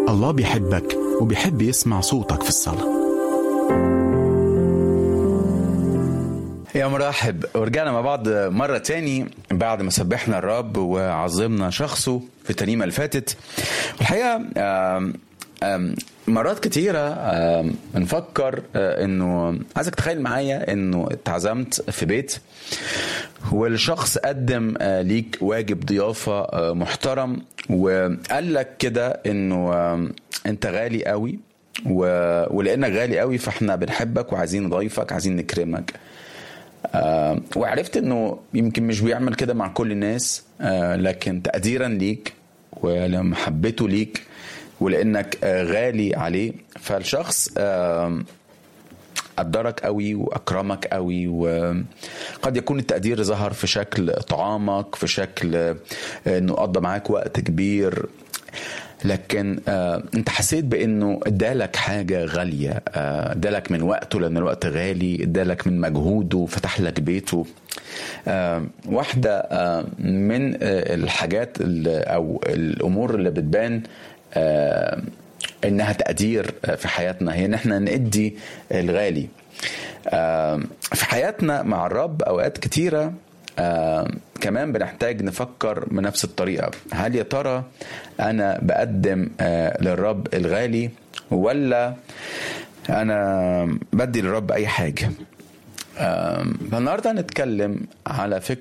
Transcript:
الله بيحبك وبيحب يسمع صوتك في الصلاة يا مرحب ورجعنا مع بعض مرة تاني بعد ما سبحنا الرب وعظمنا شخصه في الترنيمة اللي فاتت والحقيقة آم آم مرات كتيرة آم نفكر آه، انه عايزك تخيل معايا انه اتعزمت في بيت والشخص قدم آه، ليك واجب ضيافة آه، محترم وقال لك كده انه آم، انت غالي قوي و... ولانك غالي قوي فاحنا بنحبك وعايزين نضيفك عايزين نكرمك آه، وعرفت انه يمكن مش بيعمل كده مع كل الناس آه، لكن تقديرا ليك ولمحبته ليك ولانك آه، غالي عليه فالشخص آه، قدرك قوي واكرمك قوي وقد يكون التقدير ظهر في شكل طعامك في شكل آه، انه قضى معاك وقت كبير لكن آه انت حسيت بانه ادالك حاجه غاليه آه، ادالك من وقته لان الوقت غالي ادالك من مجهوده فتح لك بيته آه واحده آه من آه الحاجات اللي او الامور اللي بتبان آه انها تقدير آه، في حياتنا هي ان احنا ندي الغالي آه في حياتنا مع الرب اوقات كتيره آه كمان بنحتاج نفكر بنفس الطريقة هل يا ترى أنا بقدم آه للرب الغالي ولا أنا بدي للرب أي حاجة آه فالنهاردة هنتكلم على فكرة